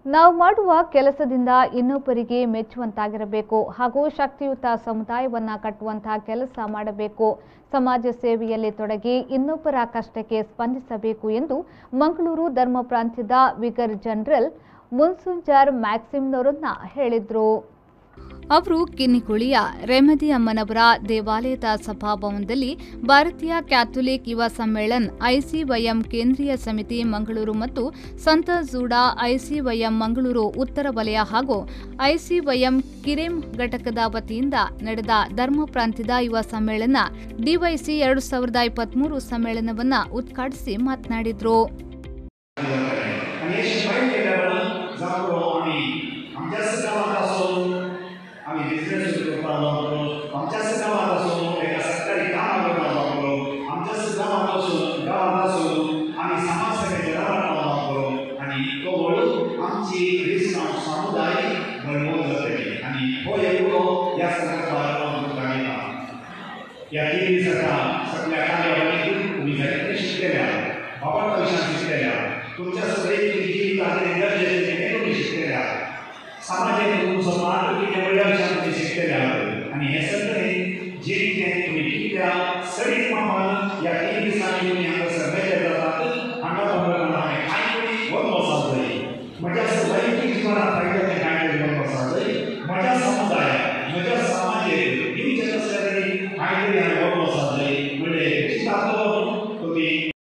ನಾವು ಮಾಡುವ ಕೆಲಸದಿಂದ ಇನ್ನೊಬ್ಬರಿಗೆ ಮೆಚ್ಚುವಂತಾಗಿರಬೇಕು ಹಾಗೂ ಶಕ್ತಿಯುತ ಸಮುದಾಯವನ್ನ ಕಟ್ಟುವಂತಹ ಕೆಲಸ ಮಾಡಬೇಕು ಸಮಾಜ ಸೇವೆಯಲ್ಲಿ ತೊಡಗಿ ಇನ್ನೊಬ್ಬರ ಕಷ್ಟಕ್ಕೆ ಸ್ಪಂದಿಸಬೇಕು ಎಂದು ಮಂಗಳೂರು ಧರ್ಮ ಪ್ರಾಂತ್ಯದ ವಿಗರ್ ಜನರಲ್ ಮುನ್ಸುಂಜಾರ್ ಮ್ಯಾಕ್ಸಿಮ್ನವರನ್ನ ಹೇಳಿದ್ರು ಅವರು ಕಿನ್ನಿಕುಳಿಯ ರೆಮದಿ ಅಮ್ಮನವರ ದೇವಾಲಯದ ಸಭಾಭವನದಲ್ಲಿ ಭಾರತೀಯ ಕ್ಯಾಥೋಲಿಕ್ ಯುವ ಸಮ್ಮೇಳನ್ ಐಸಿವೈಎಂ ಕೇಂದ್ರೀಯ ಸಮಿತಿ ಮಂಗಳೂರು ಮತ್ತು ಸಂತ ಜೂಡಾ ಐಸಿವೈಎಂ ಮಂಗಳೂರು ಉತ್ತರ ವಲಯ ಹಾಗೂ ಐಸಿವೈಎಂ ಕಿರೆಂ ಘಟಕದ ವತಿಯಿಂದ ನಡೆದ ಧರ್ಮ ಪ್ರಾಂತ್ಯದ ಯುವ ಸಮ್ಮೇಳನ ಡಿವೈಸಿ ಎರಡು ಸಾವಿರದ ಇಪ್ಪತ್ಮೂರು ಸಮ್ಮೇಳನವನ್ನ ಉದ್ಘಾಟಿಸಿ ಮಾತನಾಡಿದರು आणि हे शिपाई केल्यावर जातो आम्ही आमच्या गावात असो आम्ही बिझनेस सुरू करताना वापरो आमच्याच गावात असो एका सरकारी काम करताना वापरो आमच्याच गावात असो गावात असो आम्ही समाजसेवेच्या गावात वापरो आणि तो वळू आमची क्रिस्तांव समुदाय घडवून जातली आणि हो एवढो या संदर्भात घडयता या तीन दिवसाच्या सगळ्या कार्यावळीतून तुम्ही जायते शिकलेल्या बाबा विषयात शिकलेल्या तुमच्या सगळ्यांची जीवित आहे गरजेचे हे तुम्ही शिकलेले आहात समाजात तुमचं मार्ग किती वेगळ्या विषयात तुम्ही शिकलेले आहात आणि हे सगळे जे कितें तुम्ही कित्या सडीत मामान या तीन दिसांनी तुम्ही हांगा सर्वे जातात हांगा पंदरा हांवें कांय तरी वन वसात जाय म्हज्या वैयक्तीक जिवनात फायदो तें कांय तरी वन वसात जाय म्हज्या समुदायाक म्हज्या समाजाक दिवचें कसलें तरी कांय तरी हांवें वन वसात जाय म्हणजे चिंतातलो तुम्ही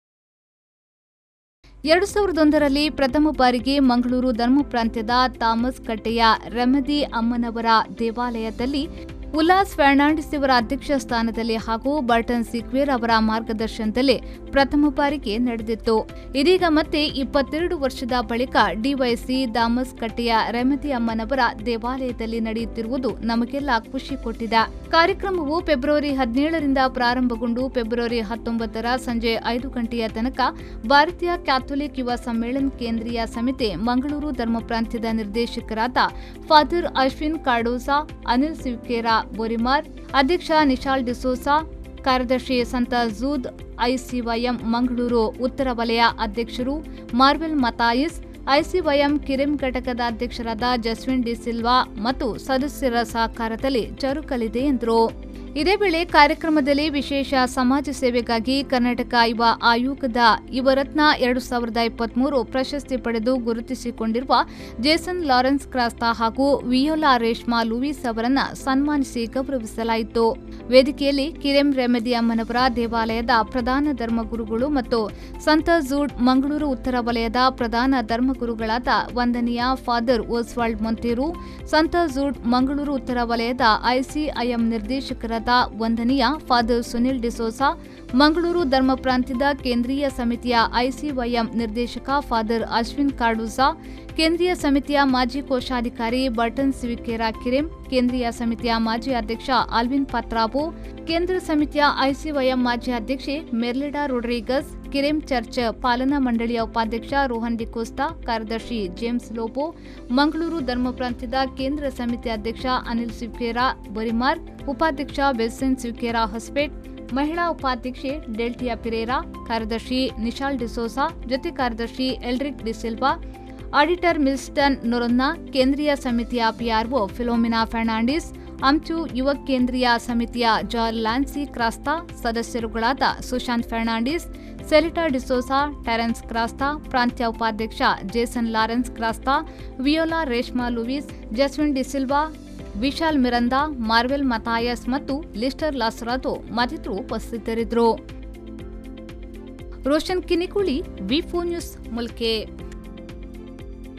ಎರಡು ಸಾವಿರದ ಒಂದರಲ್ಲಿ ಪ್ರಥಮ ಬಾರಿಗೆ ಮಂಗಳೂರು ಧರ್ಮ ಪ್ರಾಂತ್ಯದ ಥಾಮಸ್ ಕಟ್ಟೆಯ ರೆಮದಿ ಅಮ್ಮನವರ ದೇವಾಲಯದಲ್ಲಿ ಉಲ್ಲಾಸ್ ಫರ್ನಾಂಡಿಸ್ ಇವರ ಅಧ್ಯಕ್ಷ ಸ್ಥಾನದಲ್ಲಿ ಹಾಗೂ ಬರ್ಟನ್ ಸಿಕ್ವೇರ್ ಅವರ ಮಾರ್ಗದರ್ಶನದಲ್ಲಿ ಪ್ರಥಮ ಬಾರಿಗೆ ನಡೆದಿತ್ತು ಇದೀಗ ಮತ್ತೆ ಇಪ್ಪತ್ತೆರಡು ವರ್ಷದ ಬಳಿಕ ಡಿವೈಸಿ ದಾಮಸ್ ಕಟ್ಟೆಯ ರೆಮದಿ ಅಮ್ಮನವರ ದೇವಾಲಯದಲ್ಲಿ ನಡೆಯುತ್ತಿರುವುದು ನಮಗೆಲ್ಲ ಖುಷಿ ಕೊಟ್ಟಿದೆ ಕಾರ್ಯಕ್ರಮವು ಫೆಬ್ರವರಿ ಹದಿನೇಳರಿಂದ ಪ್ರಾರಂಭಗೊಂಡು ಫೆಬ್ರವರಿ ಹತ್ತೊಂಬತ್ತರ ಸಂಜೆ ಐದು ಗಂಟೆಯ ತನಕ ಭಾರತೀಯ ಕ್ಯಾಥೋಲಿಕ್ ಯುವ ಸಮ್ಮೇಳನ ಕೇಂದ್ರೀಯ ಸಮಿತಿ ಮಂಗಳೂರು ಧರ್ಮ ಪ್ರಾಂತ್ಯದ ನಿರ್ದೇಶಕರಾದ ಫಾದರ್ ಅಶ್ವಿನ್ ಕಾರ್ಡೋಸಾ ಅನಿಲ್ ಸಿವ್ಕೇರಾ ಬೋರಿಮಾರ್ ಅಧ್ಯಕ್ಷ ನಿಶಾಲ್ ಡಿಸೋಸಾ ಕಾರ್ಯದರ್ಶಿ ಸಂತ ಜೂದ್ ಐಸಿವೈಎಂ ಮಂಗಳೂರು ಉತ್ತರ ವಲಯ ಅಧ್ಯಕ್ಷರು ಮಾರ್ವೆಲ್ ಮತಾಯಿಸ್ ಐಸಿವೈಎಂ ಕಿರಿಂ ಘಟಕದ ಅಧ್ಯಕ್ಷರಾದ ಜಸ್ವಿನ್ ಡಿ ಸಿಲ್ವಾ ಮತ್ತು ಸದಸ್ಯರ ಸಹಕಾರದಲ್ಲಿ ಜರುಗಲಿದೆ ಎಂದರು ಇದೇ ವೇಳೆ ಕಾರ್ಯಕ್ರಮದಲ್ಲಿ ವಿಶೇಷ ಸಮಾಜ ಸೇವೆಗಾಗಿ ಕರ್ನಾಟಕ ಯುವ ಆಯೋಗದ ಯುವ ರತ್ನ ಎರಡು ಸಾವಿರದ ಇಪ್ಪತ್ಮೂರು ಪ್ರಶಸ್ತಿ ಪಡೆದು ಗುರುತಿಸಿಕೊಂಡಿರುವ ಜೇಸನ್ ಲಾರೆನ್ಸ್ ಕ್ರಾಸ್ತಾ ಹಾಗೂ ವಿಯೋಲಾ ರೇಷ್ಮಾ ಲೂಯಿಸ್ ಅವರನ್ನ ಸನ್ಮಾನಿಸಿ ಗೌರವಿಸಲಾಯಿತು ವೇದಿಕೆಯಲ್ಲಿ ಕಿರೆಂ ರೆಮೆದಿ ಅಮ್ಮನವರ ದೇವಾಲಯದ ಪ್ರಧಾನ ಧರ್ಮಗುರುಗಳು ಮತ್ತು ಸಂತ ಜೂಡ್ ಮಂಗಳೂರು ಉತ್ತರ ವಲಯದ ಪ್ರಧಾನ ಧರ್ಮಗುರುಗಳಾದ ವಂದನೀಯ ಫಾದರ್ ಓಸ್ವಾಲ್ಡ್ ಮೊಂತೇರು ಸಂತ ಜೂಡ್ ಮಂಗಳೂರು ಉತ್ತರ ವಲಯದ ಐಸಿಐಎಂ ನಿರ್ದೇಶಕರಾದ ವಂದನೀಯ ಫಾದರ್ ಸುನಿಲ್ ಡಿಸೋಸಾ ಮಂಗಳೂರು ಧರ್ಮ ಪ್ರಾಂತ್ಯದ ಕೇಂದ್ರೀಯ ಸಮಿತಿಯ ಐಸಿವೈಎಂ ನಿರ್ದೇಶಕ ಫಾದರ್ ಅಶ್ವಿನ್ ಕಾರ್ಡೂಸಾ ಕೇಂದ್ರೀಯ ಸಮಿತಿಯ ಮಾಜಿ ಕೋಶಾಧಿಕಾರಿ ಬರ್ಟನ್ ಸಿವಿಕೇರಾ ಕಿರೆಂ ಕೇಂದ್ರೀಯ ಸಮಿತಿಯ ಮಾಜಿ ಅಧ್ಯಕ್ಷ ಆಲ್ವಿನ್ ಪತ್ರಾಬು ಕೇಂದ್ರ ಸಮಿತಿಯ ಐಸಿವೈಎಂ ಮಾಜಿ ಅಧ್ಯಕ್ಷೆ ಮೆರ್ಲಿಡಾ ರೊಡ್ರಿಗಸ್ ಕಿರೆಂ ಚರ್ಚ್ ಪಾಲನಾ ಮಂಡಳಿಯ ಉಪಾಧ್ಯಕ್ಷ ರೋಹನ್ ಡಿಕೋಸ್ತಾ ಕಾರ್ಯದರ್ಶಿ ಜೇಮ್ಸ್ ಲೋಬೋ ಮಂಗಳೂರು ಧರ್ಮ ಪ್ರಾಂತ್ಯದ ಕೇಂದ್ರ ಸಮಿತಿ ಅಧ್ಯಕ್ಷ ಅನಿಲ್ ಸಿವ್ಕೇರಾ ಬರಿಮಾರ್ ಉಪಾಧ್ಯಕ್ಷ ಬೆಲ್ಸೆನ್ ಸಿವ್ಕೇರಾ ಹೊಸ್ಪೇಟ್ ಮಹಿಳಾ ಉಪಾಧ್ಯಕ್ಷೆ ಡೆಲ್ಟಿಯಾ ಪಿರೇರಾ ಕಾರ್ಯದರ್ಶಿ ನಿಶಾಲ್ ಡಿಸೋಸಾ ಜೊತೆ ಕಾರ್ಯದರ್ಶಿ ಎಲ್ರಿಕ್ ಡಿಸಿಲ್ವಾ ಆಡಿಟರ್ ಮಿಲ್ಸ್ಟನ್ ನೊರೊನ್ನ ಕೇಂದ್ರೀಯ ಸಮಿತಿಯ ಪಿಆರ್ಒ ಫಿಲೋಮಿನಾ ಫರ್ನಾಂಡಿಸ್ ಅಂಚು ಯುವ ಕೇಂದ್ರೀಯ ಸಮಿತಿಯ ಜಾರ್ಜ್ ಲ್ಯಾನ್ಸಿ ಕ್ರಾಸ್ತಾ ಸದಸ್ಯರುಗಳಾದ ಸುಶಾಂತ್ ಫರ್ನಾಂಡಿಸ್ ಸೆಲಿಟಾ ಡಿಸೋಸಾ ಟೆರೆನ್ಸ್ ಕ್ರಾಸ್ತಾ ಪ್ರಾಂತ್ಯ ಉಪಾಧ್ಯಕ್ಷ ಜೇಸನ್ ಲಾರೆನ್ಸ್ ಕ್ರಾಸ್ತಾ ವಿಯೋಲಾ ರೇಷ್ಮಾ ಲೂಯಿಸ್ ಜಸ್ವಿನ್ ಡಿಸಿಲ್ವಾ ವಿಶಾಲ್ ಮಿರಂದಾ ಮಾರ್ವೆಲ್ ಮತಾಯಸ್ ಮತ್ತು ಲಿಸ್ಟರ್ ಲಾಸ್ರಾದೋ ಮತ್ತಿತರರು ಉಪಸ್ಥಿತರಿದ್ದರು ರೋಷನ್ ಕಿನಿಕುಳಿ ವಿ ನ್ಯೂಸ್ ಮುಲ್ಕೆ